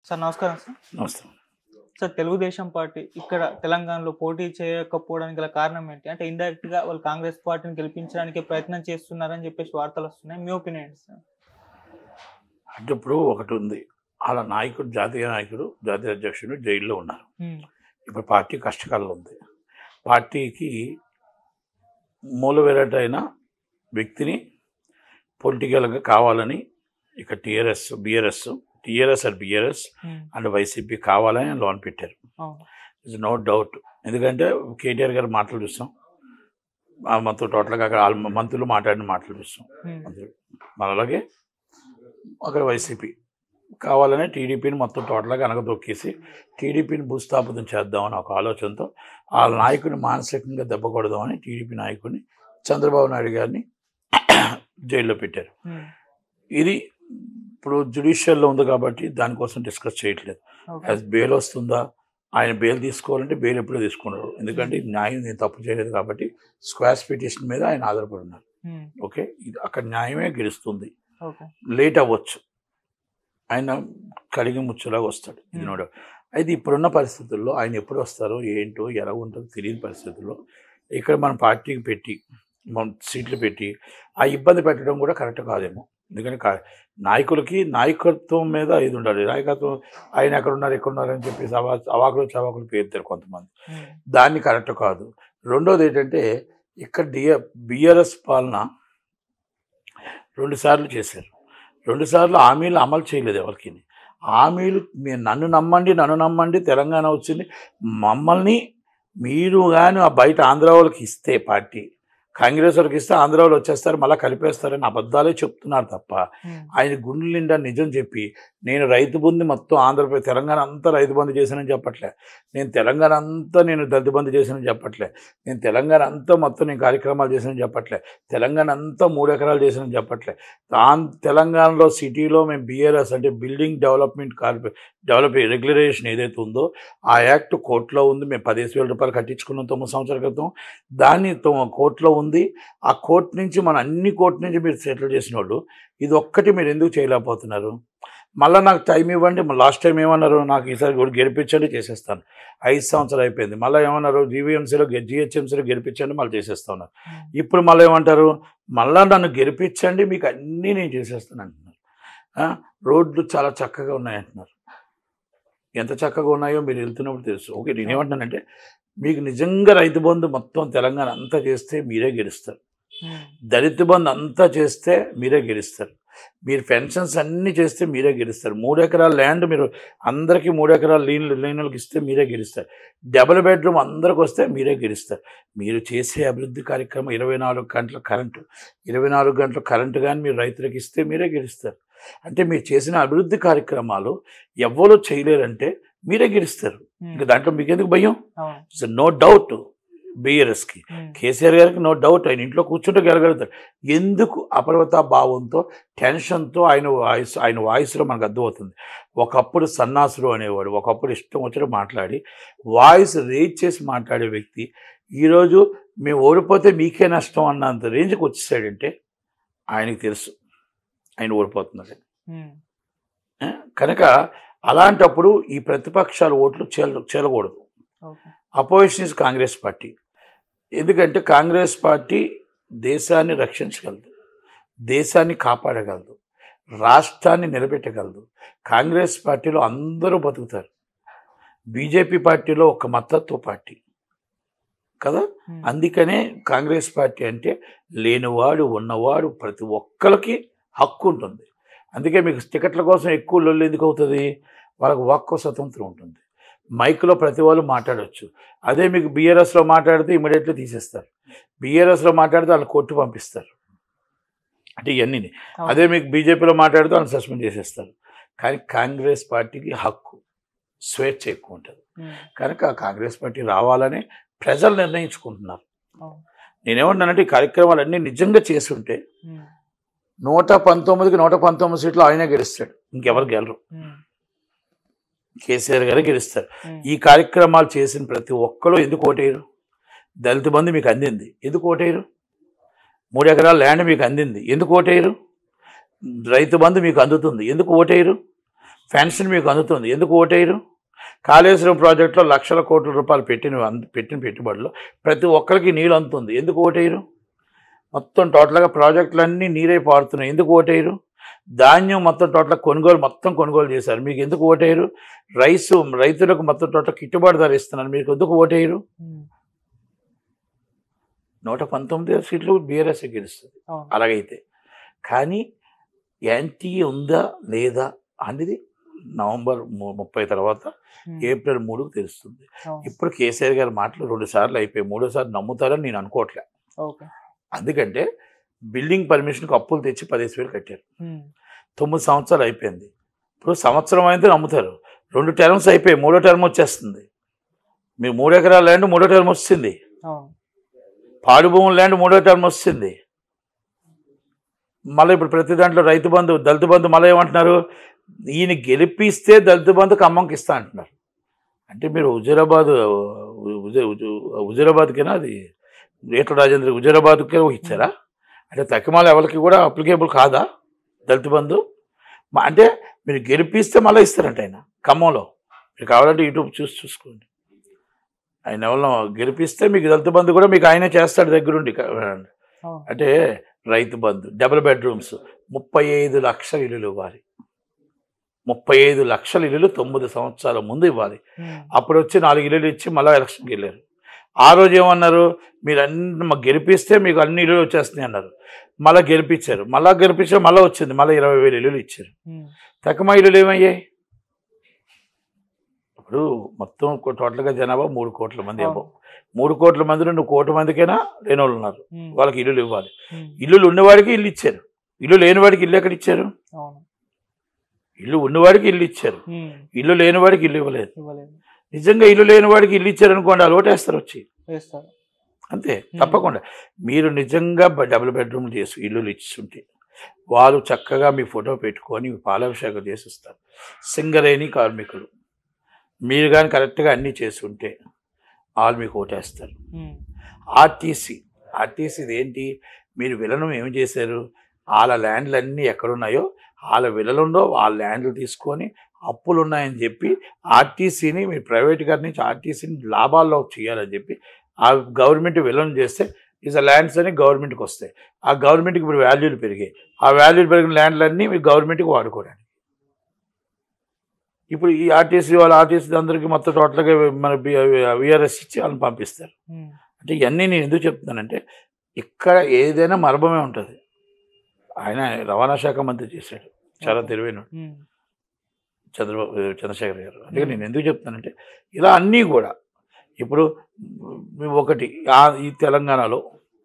Sir నమస్కారం sir నమస్తే sir Telugu Desam party ఇక్కడ తెలంగాణలో పోటీ చేయకపోవడానికి గల కారణం ఏంటి అంటే ఇండైరెక్ట్ గా వాళ్ళు కాంగ్రెస్ పార్టీని గెలిపించడానికి ప్రయత్నం చేస్తున్నారని చెప్పేసి వార్తలు వస్తున్నాయి మీ ఒపీనియన్ ఏంటి సార్ అంటే ఇప్పుడు ఒకటి ఉంది అలా నాయకుడు జాతీయ నాయకుడు జాతీయ అధ్యక్షుడు జైల్లో ఉన్నారు ఉమ్, ఇప్పుడు పార్టీ కష్టకాలంలో ఉంది పార్టీకి మూలవేరట అయిన వ్యక్తిని పొలిటికల్గా కావాలని ఇక TRS BRS TRS and BRS um, and YCP కావాలని లోన్ పెట్టారు అవును ఇట్స్ నో డౌట్ ఎందుకంటే కేటీఆర్ గారు మాటలు చూస్తాం ఆ మనతో టోటల్గా అక్కడ ఆల్ మంత్రులు మాట్లాడిన మాటలు చూస్తాం ఉమ్, మంత్రులు మన అలాగే అక్కడ వైసీపీ కావాలనే టీడీపీని మొత్తం టోటల్గా అనగదొక్కేసి టీడీపీని భూస్థాపితం చేద్దామని ఒక ఆలోచనతో ఆ నాయకుడిని మానసికంగా దెబ్బ కొడదామని టీడీపీ నాయకుడిని చంద్రబాబు నాయుడు గారిని జైల్లో పెట్టారు ఉమ్, ఇది ఇప్పుడు జుడిషియల్లో ఉంది కాబట్టి దానికోసం డిస్కస్ చేయట్లేదు ఓకే. యాజ్ బెయిల్ వస్తుందా ఆయన బెయిల్ తీసుకోవాలంటే బెయిల్ ఎప్పుడూ తీసుకున్నారు ఎందుకంటే న్యాయం నేను తప్పు చేయలేదు కాబట్టి స్క్వాష్ పిటిషన్ మీద ఆయన ఆధారపడి ఉన్నారు ఉమ్, ఓకే ఇది అక్కడ న్యాయమే గెలుస్తుంది ఓకే లేట్ అవ్వచ్చు ఆయన కలిగి ముచ్చులాగా వస్తాడు ఇది Hmm. నోడ అయితే ఇప్పుడున్న పరిస్థితుల్లో ఆయన ఎప్పుడు వస్తారో ఏంటో ఎలా ఉంటుందో తెలియని పరిస్థితుల్లో ఇక్కడ మన పార్టీకి పెట్టి మన సీట్లు పెట్టి ఆ ఇబ్బంది పెట్టడం కూడా కరెక్ట్ కాదేమో ఎందుకంటే కా- నాయకులకి నాయకత్వం మీద ఇది ఉండాలి నాయకత్వం ఆయన ఎక్కడ ఉన్నారు ఎక్కడ ఉన్నారు అని చెప్పేసి అవా అవాకులు చవాకులు పేరుతారు కొంతమంది ఉమ్, దాన్ని కరెక్ట్ కాదు రెండోది ఏంటంటే ఇక్కడ డిఆర్ బిఆర్ఎస్ పాలన రెండు సార్లు చేశారు రెండు సార్లు హామీలు అమలు చేయలేదు ఎవరికి హామీలు మీరు నన్ను నమ్మండి నన్ను నమ్మండి తెలంగాణ వచ్చింది మమ్మల్ని మీరు కానీ ఆ బయట ఆంధ్ర వాళ్ళకి ఇస్తే పార్టీ కాంగ్రెస్ వాళ్ళకి ఇస్తే ఆంధ్ర వాళ్ళు వచ్చేస్తారు మళ్ళీ కలిపేస్తారని అబద్ధాలే చెప్తున్నారు తప్ప ఉమ్, ఆయన గుండెల నిండా నిజం చెప్పి నేను రైతు బంధు మొత్తం ఆంధ్రప్రదేశ్ తెలంగాణ అంతా రైతు బంధు చేశానని చెప్పట్లే నేను తెలంగాణ అంతా నేను దళిత బంధు చేశానని చెప్పట్లే నేను తెలంగాణ అంతా మొత్తం నేను కార్యక్రమాలు చేశానని చెప్పట్లే తెలంగాణ అంతా మూడు ఎకరాలు చేశానని చెప్పట్లే ఆన్ తెలంగాణలో సిటీలో మేము బిఆర్ఎస్ అంటే బిల్డింగ్ డెవలప్మెంట్ కార్పొ డెవలప్ రెగ్యులరేషన్ ఏదైతే ఉందో ఆ యాక్ట్ కోర్టులో ఉంది మేము పదిహేను వేల రూపాయలు కట్టించుకున్నాం తొమ్మిది సంవత్సరాల క్రితం దాన్ని తొ- కోర్టులో ఉంది ఆ కోర్టు నుంచి మన అన్ని కోర్టు నుంచి మీరు సెటిల్ చేసిన వాళ్ళు ఇది ఒక్కటి మీరు ఎందుకు చేయలేకపోతున్నారు మళ్ళీ నాకు టైం ఇవ్వండి లాస్ట్ టైం ఏమన్నారు నాకు ఈసారి కూడా గెలిపించండి చేసేస్తాను ఐదు సంవత్సరాలు అయిపోయింది మళ్ళీ ఏమన్నారు జీవీఎంసీలో జిహెచ్ఎంసీలో గెలిపించండి మళ్ళీ చేసేస్తా ఉన్నారు ఉమ్, ఇప్పుడు మళ్ళీ ఏమంటారు మళ్ళీ నన్ను గెలిపించండి మీకు అన్నీ నేను చేసేస్తాను అంటున్నారు ఆ, రోడ్లు చాలా చక్కగా ఉన్నాయి అంటున్నారు ఎంత చక్కగా ఉన్నాయో మీరు వెళ్తున్నప్పుడు తెలుసు ఓకే నేనేమంటున్నానంటే మీకు నిజంగా రైతు బంధు మొత్తం తెలంగాణ అంతా చేస్తే మీరే గెలుస్తారు ఉమ్, దళిత బంధు అంతా చేస్తే మీరే గెలుస్తారు మీరు పెన్షన్స్ అన్నీ చేస్తే మీరే గెలుస్తారు మూడు ఎకరాల ల్యాండ్ మీరు అందరికీ మూడు ఎకరాల లీన్ లైన్లకు ఇస్తే మీరే గెలుస్తారు డబుల్ బెడ్రూమ్ అందరికి వస్తే మీరే గెలుస్తారు మీరు చేసే అభివృద్ధి కార్యక్రమం ఇరవై నాలుగు గంటల కరెంటు ఇరవై నాలుగు గంటల కరెంటు కానీ మీరు రైతులకు ఇస్తే మీరే గెలుస్తారు అంటే మీరు చేసిన అభివృద్ధి కార్యక్రమాలు ఎవ్వరూ చేయలేరంటే మీరే గెలుస్తారు ఉమ్, ఇంకా దాంట్లో మీకు ఎందుకు భయం అవును నో డౌట్ బీఆర్ఎస్కి ఉమ్, కేసీఆర్ గారికి నో డౌట్ ఆయన ఇంట్లో కూర్చుంటే గెలగలుగుతాడు ఎందుకు అపర్వత భావంతో టెన్షన్తో ఆయన వాయిస్ ఆయన వాయిస్లో మనకు అర్థమవుతుంది ఒకప్పుడు సన్నాసులు అనేవాడు ఒకప్పుడు ఇష్టం వచ్చినట్టు మాట్లాడి వాయిస్ రేజ్ చేసి మాట్లాడే వ్యక్తి ఈరోజు మేము ఓడిపోతే మీకే నష్టం అన్నంత రేంజ్కి వచ్చేసాడంటే ఆయనకి తెలుసు ఆయన ఓడిపోతున్నాడు ఉమ్, ఏ? కనుక అలాంటప్పుడు ఈ ప్రతిపక్షాల ఓట్లు చేల చేలకూడదు okay opposition is Congress party ఎందుకంటే కాంగ్రెస్ పార్టీ దేశాన్ని రక్షించగలదు దేశాన్ని కాపాడగలదు రాష్ట్రాన్ని నిలబెట్టగలదు కాంగ్రెస్ పార్టీలో అందరూ బతుకుతారు బీజేపీ పార్టీలో ఒక మతత్వ పార్టీ కదా ఉమ్, అందుకనే కాంగ్రెస్ పార్టీ అంటే లేనివాడు ఉన్నవాడు ప్రతి ఒక్కరికి హక్కు ఉంటుంది అందుకే మీకు టికెట్ల కోసం ఎక్కువ లొల్లు ఎందుకు అవుతుంది వాళ్ళకు వాక్కు స్వతంత్రం ఉంటుంది మైక్లో ప్రతి వాళ్ళు మాట్లాడవచ్చు అదే మీకు బీఆర్ఎస్లో మాట్లాడితే ఇమీడియట్లీ తీసేస్తారు బీఆర్ఎస్లో మాట్లాడితే వాళ్ళు కోర్టు పంపిస్తారు అంటే ఇవన్నీ అవును. అదే మీకు బీజేపీలో మాట్లాడితే వాళ్ళని సస్పెండ్ చేసేస్తారు కానీ కాంగ్రెస్ పార్టీకి హక్కు స్వేచ్ఛ ఎక్కువ ఉంటుంది ఉమ్, కనుక కాంగ్రెస్ పార్టీ రావాలని ప్రజలు నిర్ణయించుకుంటున్నారు అవును నేనేమంటానంటే ఈ కార్యక్రమాలన్నీ నిజంగా చేసి ఉంటే ఉమ్, నూట పంతొమ్మిదికి నూట పంతొమ్మిది సీట్లు ఆయనే గెలుస్తాడు ఇంకెవరు గెలరు ఉమ్, కేసీఆర్ గారే గెలుస్తారు ఉమ్, ఈ కార్యక్రమాలు చేసిన ప్రతి ఒక్కరు ఎందుకు ఓటేయరు దళిత బంధు మీకు అందింది ఎందుకు ఓటేయరు మూడు ఎకరాల ల్యాండ్ మీకు అందింది ఎందుకు ఓటేయరు రైతు బంధు మీకు అందుతుంది ఎందుకు ఓటేయరు పెన్షన్ మీకు అందుతుంది ఎందుకు ఓటేయరు కాళేశ్వరం ప్రాజెక్టులో లక్షల కోట్ల రూపాయలు పెట్టిన అంద- పెట్టిన పెట్టుబడులు ప్రతి ఒక్కరికి నీళ్ళు అందుతుంది ఎందుకు ఓటేయరు మొత్తం టోటల్గా ప్రాజెక్టులన్నీ నీరే పారుతున్నాయి ఎందుకు ఓటేయరు ధాన్యం మొత్తం టోటల్ కొనుగోలు మొత్తం కొనుగోలు చేశారు మీకు ఎందుకు ఓటేయరు రైస్ రైతులకు మొత్తం టోటల్ గిట్టుబాటు ధర ఇస్తున్నారు మీకు ఎందుకు ఓటేయరు ఉమ్, నూట పంతొమ్మిది సీట్లు బీఆర్ఎస్ గెలుస్తుంది అవును అలాగైతే కానీ యాంటీ ఉందా లేదా అనేది నవంబర్ ము- ముప్పై తర్వాత ఉమ్, ఏప్రిల్ మూడుకు తెలుస్తుంది అవును. ఇప్పుడు కేసీఆర్ గారి మాటలు రెండు సార్లు అయిపోయి మూడోసారి నమ్ముతారని నేను అనుకోవట్లే ఓకే అందుకంటే బిల్డింగ్ పర్మిషన్కి అప్పులు తెచ్చి పదిహేను వేలు కట్టారు ఉమ్, తొమ్మిది సంవత్సరాలు అయిపోయింది ఇప్పుడు సంవత్సరం అయితే నమ్ముతారు రెండు టర్మ్స్ అయిపోయి మూడో టర్మ్ వచ్చేస్తుంది మీ మూడు ఎకరాల ల్యాండ్ మూడో టర్మ్ వస్తుంది అవును పాడు భూముల ల్యాండ్ మూడో టర్మ్ వస్తుంది మళ్ళీ ఇప్పుడు ప్రతి దాంట్లో రైతు బంధు దళిత బంధు మళ్ళీ ఏమంటున్నారు ఈయన గెలిపిస్తే దళిత బంధు ఖమ్మంకి ఇస్తా అంటున్నారు అంటే మీరు హుజూరాబాద్ హుజూ- హుజూ- హుజూరాబాద్కేనా అది రేట్ల రాజేంద్ర హుజూరాబాద్కే ఇచ్చారా అంటే తక్కిమాల ఎవరికి కూడా అప్లికేబుల్ కాదా దళిత బంధు మా- అంటే మీరు గెలిపిస్తే మళ్ళీ ఇస్తారంట ఆయన ఖమ్మంలో మీరు కావాలంటే యూట్యూబ్ చూసి చూసుకోండి ఆయన ఎవరినో గెలిపిస్తే మీకు దళిత బంధు కూడా మీకు ఆయనే చేస్తాడు దగ్గరుండి అవును అంటే రైతు బంధు డబుల్ బెడ్రూమ్స్ ముప్పై ఐదు లక్షల ఇల్లులు ఇవ్వాలి ముప్పై ఐదు లక్షల ఇల్లులు తొమ్మిది సంవత్సరాల ముందు ఇవ్వాలి ఉమ్, అప్పుడు వచ్చి నాలుగు ఇల్లులు ఇచ్చి మళ్ళీ ఎలక్షన్కి వెళ్ళారు ఆ రోజు ఏమన్నారు మీరు అన్ని మాకు గెలిపిస్తే మీకు అన్ని ఇల్లులు వచ్చేస్తున్నాయి అన్నారు మళ్ళీ గెలిపించారు మళ్ళీ గెలిపించారు మళ్ళీ వచ్చింది మళ్ళీ ఇరవై వేలు ఇల్లులు ఇచ్చారు ఉమ్, తక్కువ ఇల్లులు ఏమయ్యాయి ఇప్పుడు మొత్తం టోటల్గా జనాభా మూడు కోట్ల మంది అవును. అబ్బో మూడు కోట్ల మందిలో నువ్వు కోటి మందికైనా లేని వాళ్ళు ఉన్నారు ఉమ్, వాళ్ళకి ఇల్లులు ఇవ్వాలి ఉమ్, ఇల్లులు ఉన్నవాడికి ఇల్లు ఇచ్చారు ఇల్లు లేనివాడికి ఇల్లు ఎక్కడ ఇచ్చారు అవును ఇల్లు ఉన్నవాడికి ఇల్లు ఇచ్చారు ఉమ్, ఇల్లు లేనివాడికి ఇల్లు ఇవ్వలేదు ఇవ్వలేదు నిజంగా ఇల్లు లేనివాడికి ఇల్లు ఇచ్చారు అనుకోండి వాళ్ళు ఓటేస్తారు వచ్చి వేస్తారు అంతే తప్పకుండా మీరు నిజంగా బ- డబుల్ బెడ్రూమ్లు చేసి ఇల్లులు ఇచ్చుంటే వాళ్ళు చక్కగా మీ ఫోటో పెట్టుకొని మీ పాలాభిషేకం చేసిస్తారు సింగరేణి కార్మికులు మీరు కానీ కరెక్ట్గా అన్నీ చేస్తుంటే వాళ్ళు మీకు ఓటేస్తారు ఉమ్, ఆర్టీసీ ఆర్టీసీది ఏంటి మీరు విలనం ఏమి చేశారు వాళ్ళ ల్యాండ్లు అన్నీ ఎక్కడున్నాయో వాళ్ళ విలలుండో వాళ్ళ ల్యాండ్లు తీసుకొని అప్పులు ఉన్నాయని చెప్పి ఆర్టీసీని మీరు ప్రైవేట్ గారి నుంచి ఆర్టీసీని లాభాల్లో చేయాలని చెప్పి ఆ గవర్నమెంట్ విలనం చేస్తే ఇస్ ల్యాండ్స్ అని గవర్నమెంట్కి వస్తాయి ఆ గవర్నమెంట్కి ఇప్పుడు వాల్యూలు పెరిగాయి ఆ వాల్యూలు పెరిగిన ల్యాండ్లన్నీ మీరు గవర్నమెంట్కి వాడుకోవడానికి ఇప్పుడు ఈ ఆర్టీసీ వాళ్ళ ఆర్టీసీ అందరికీ మొత్తం టోటల్గా మన విఆర్ఎస్ ఇచ్చి వాళ్ళని పంపిస్తారు ఉమ్, అంటే ఇవన్నీ నేను ఎందుకు చెప్తున్నానంటే ఇక్కడ ఏదైనా మర్మమే ఉంటుంది ఆయన రవాణా శాఖ మంత్రి చేశాడు చాలా ఓకే. తెలివైన ఉమ్, చంద్రబాబు చంద్రశేఖర్ గారు అందుకే నేను ఎందుకు చెప్తానంటే ఇలా అన్నీ కూడా ఇప్పుడు మ్, ఒకటి ఆ- ఈ తెలంగాణలో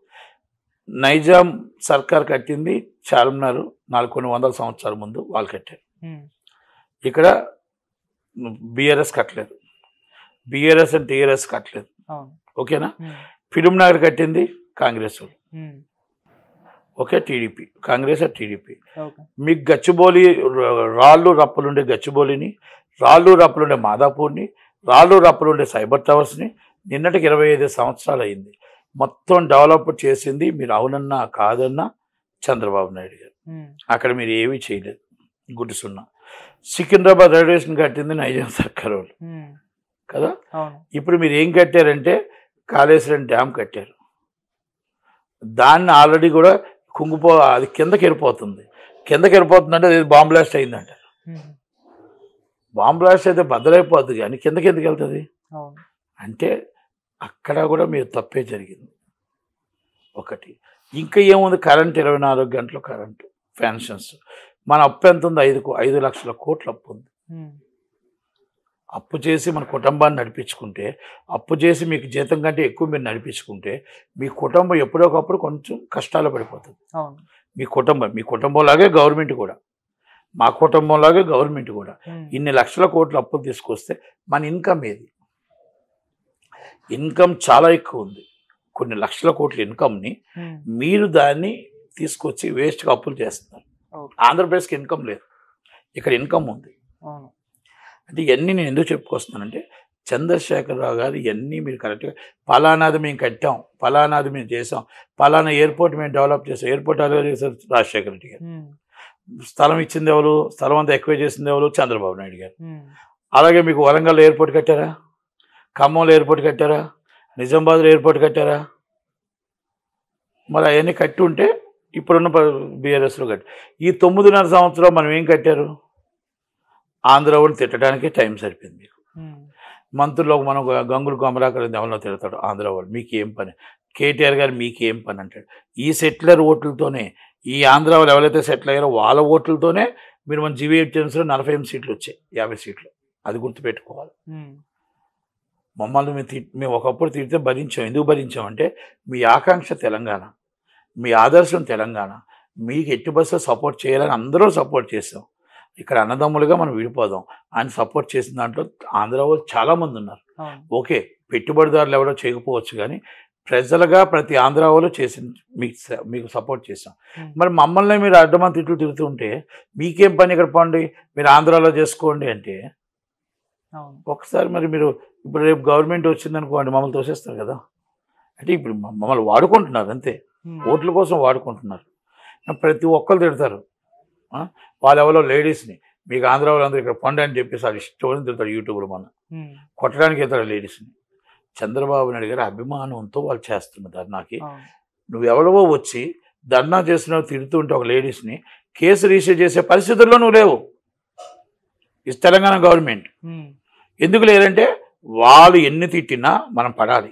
నైజాం సర్కార్ కట్టింది చార్మినార్ నాలుగు కొన్ని వందల సంవత్సరాల ముందు వాళ్ళు కట్టారు ఉమ్, ఇక్కడ బీఆర్ఎస్ కట్టలేదు బీఆర్ఎస్ అండ్ టీఆర్ఎస్ కట్టలేదు అవును ఓకేనా ఉమ్, ఫిలిం నగర్ కట్టింది కాంగ్రెస్ వాళ్ళు ఉమ్, ఓకే టీడీపీ కాంగ్రెస్ ఆ టీడీపీ ఓకే మీకు గచ్చిబౌలి ర- రాళ్ళు రప్పలుండే గచ్చిబౌలిని రాళ్ళు రప్పలుండే మాదాపూర్ని రాళ్ళు రప్పలుండే సైబర్ టవర్స్ని నిన్నటికి ఇరవై ఐదు సంవత్సరాలు అయింది మొత్తం డెవలప్ చేసింది మీరు అవునన్నా కాదన్నా చంద్రబాబు నాయుడు గారు ఉమ్, అక్కడ మీరు ఏమీ చేయలేదు గుడ్డి సున్నా సికింద్రాబాద్ రైల్వే స్టేషన్ కట్టింది నైజాం సర్కార్ వాళ్ళు ఉమ్, కదా అవును ఇప్పుడు మీరు ఏం కట్టారంటే కాళేశ్వరం డ్యామ్ కట్టారు దాన్ని ఆల్రెడీ కూడా కుంగిపో అది కిందకి వెళ్ళిపోతుంది కిందకి వెళ్ళిపోతుందంటే అది బాంబ్ బ్లాస్ట్ అయిందంట ఉమ్, బాంబ్ బ్లాస్ట్ అయితే బద్దలైపోద్ది కానీ కిందకి ఎందుకు వెళ్తుంది అవును అంటే అక్కడ కూడా మీరు తప్పే జరిగింది ఒకటి ఇంకా ఏముంది కరెంట్ ఇరవై నాలుగు గంటలు కరెంటు పెన్షన్స్ మన అప్పు ఎంత ఉంది ఐదు కో- ఐదు లక్షల కోట్ల అప్పు ఉంది ఉమ్, అప్పు చేసి మన కుటుంబాన్ని నడిపించుకుంటే అప్పు చేసి మీకు జీతం కంటే ఎక్కువ మీరు నడిపించుకుంటే మీ కుటుంబం ఎప్పుడోకప్పుడు కొంచెం కష్టాలు పడిపోతుంది అవును మీ కుటుంబం మీ కుటుంబంలాగే గవర్నమెంట్ కూడా మా కుటుంబంలాగే గవర్నమెంట్ కూడా ఉమ్, ఇన్ని లక్షల కోట్ల అప్పులు తీసుకొస్తే మన ఇన్కమ్ ఏది ఇన్కమ్ చాలా ఎక్కువ ఉంది కొన్ని లక్షల కోట్ల ఇన్కమ్ని ఉమ్, మీరు దాన్ని తీసుకొచ్చి వేస్ట్గా అప్పులు చేస్తున్నారు ఓకే ఆంధ్రప్రదేశ్కి ఇన్కమ్ లేదు ఇక్కడ ఇన్కమ్ ఉంది అవును అంటే ఇవన్నీ నేను ఎందుకు చెప్పుకొస్తున్నానంటే చంద్రశేఖరరావు గారు ఇవన్నీ మీరు కరెక్ట్గా ఫలానాది మేము కట్టాం ఫలానాది మేము చేసాం ఫలానా ఎయిర్పోర్ట్ మేము డెవలప్ చేసాం ఎయిర్పోర్ట్ డెవలప్ చేశారు రాజశేఖర రెడ్డి గారు ఉమ్, స్థలం ఇచ్చింది ఎవరు స్థలం అంతా ఎక్కువ చేసింది ఎవరు చంద్రబాబు నాయుడు గారు ఉమ్, అలాగే మీకు వరంగల్ ఎయిర్పోర్ట్ కట్టారా ఖమ్మంలో ఎయిర్పోర్ట్ కట్టారా నిజామాబాద్లో ఎయిర్పోర్ట్ కట్టారా మరి అవన్నీ కట్టి ఉంటే ఇప్పుడున్న బీఆర్ఎస్లో కట్టి ఈ తొమ్మిదిన్నర సంవత్సరం మనం ఏం కట్టారు ఆంధ్ర వాళ్ళు తిట్టడానికే టైం సరిపోయింది మీకు ఉమ్, మంత్రుల్లో మనం గంగులు కమలాకర్ ఎవరినో తిడతాడు ఆంధ్ర వాళ్ళు మీకు ఏం పని కేటీఆర్ గారు మీకు ఏం పని అంటాడు ఈ సెటిలర్ ఓట్లతోనే ఈ ఆంధ్ర వాళ్ళు ఎవరైతే సెటిల్ అయ్యారో వాళ్ళ ఓట్లతోనే మీరు మన జీవీహెచ్ఎంసీలో నలభై ఎనిమిది సీట్లు వచ్చాయి యాభై సీట్లు అది గుర్తుపెట్టుకోవాలి ఉమ్, మమ్మల్ని మేము తి మేము ఒకప్పుడు తిడితే భరించాం ఎందుకు భరించాం అంటే మీ ఆకాంక్ష తెలంగాణ మీ ఆదర్శం తెలంగాణ మీకు ఎట్టి బస్సులో సపోర్ట్ చేయాలని అందరూ సపోర్ట్ చేస్తాం ఇక్కడ అన్నదమ్ములుగా మనం విడిపోదాం ఆయన సపోర్ట్ చేసిన దాంట్లో ఆంధ్ర వాళ్ళు చాలామంది ఉన్నారు అవును ఓకే పెట్టుబడిదారులు ఎవరో చేయకపోవచ్చు కానీ ప్రజలుగా ప్రతి ఆంధ్ర వాళ్ళు చేసి మీకు స- మీకు సపోర్ట్ చేస్తాం ఉమ్, మరి మమ్మల్ని మీరు అడ్డమని తిట్లు తిరుగుతుంటే మీకేం పని ఇక్కడ పోండి మీరు ఆంధ్రాలో చేసుకోండి అంటే అవును ఒకసారి మరి మీరు ఇప్పుడు రేపు గవర్నమెంట్ వచ్చిందనుకోండి మమ్మల్ని తోసేస్తారు కదా అంటే ఇప్పుడు మ- మమ్మల్ని వాడుకుంటున్నారు అంతే ఉమ్, ఓట్ల కోసం వాడుకుంటున్నారు ప్రతి ఒక్కరు తిడతారు ఆ? వాళ్ళు ఎవరో లేడీస్ని మీకు ఆంధ్ర వాళ్ళందరూ ఇక్కడ పండు అని చెప్పేసి అది ఇష్టం తిడతాడు యూట్యూబ్లో మన ఉమ్, కొట్టడానికి వెళ్తాడు లేడీస్ని చంద్రబాబు నాయుడు గారి అభిమానంతో వాళ్ళు చేస్తున్న ధర్నాకి అవును నువ్వు ఎవరివో వచ్చి ధర్నా చేస్తున్నావు తిడుతుంటే ఒక లేడీస్ని కేసు రిజిస్టర్ చేసే పరిస్థితుల్లో నువ్వు లేవు ఇది తెలంగాణ గవర్నమెంట్ ఉమ్, ఎందుకు లేదంటే వాళ్ళు ఎన్ని తిట్టినా మనం పడాలి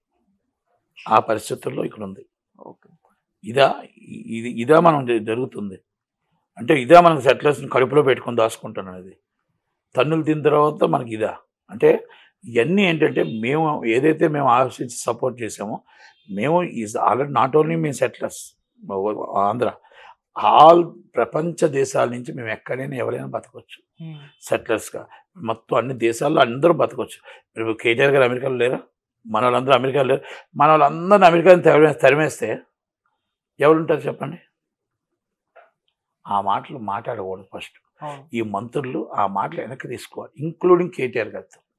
ఆ పరిస్థితుల్లో ఇక్కడ ఉంది ఓకే ఇదా ఇది ఇదా మనం జ- జరుగుతుంది అంటే ఇదా మనకు సెటిలర్స్ని కడుపులో పెట్టుకొని దాచుకుంటున్నాం ఇది తన్నులు తిన్న తర్వాత మనకి ఇదా అంటే ఇవన్నీ ఏంటంటే మేము ఏదైతే మేము ఆలోచించి సపోర్ట్ చేసామో మేము ఈజ్ ఆల్రెడీ నాట్ ఓన్లీ మేము సెటిలర్స్ ఆంధ్ర ఆల్ ప్రపంచ దేశాల నుంచి మేము ఎక్కడైనా ఎవరైనా బతకొచ్చు ఉమ్, సెటిలర్స్గా మొత్తం అన్ని దేశాల్లో అందరూ బతకొచ్చు ఇప్పుడు కేటీఆర్ గారు అమెరికాలో లేరా మన వాళ్ళందరూ అమెరికాలో లేరు మన వాళ్ళందరినీ అమెరికాని తరిమే తరిమేస్తే ఎవరుంటారు చెప్పండి ఆ మాటలు మాట్లాడకూడదు ఫస్ట్ అవును ఈ మంత్రులు ఆ మాటలు వెనక్కి తీసుకోవాలి ఇంక్లూడింగ్ కేటీఆర్ గారితో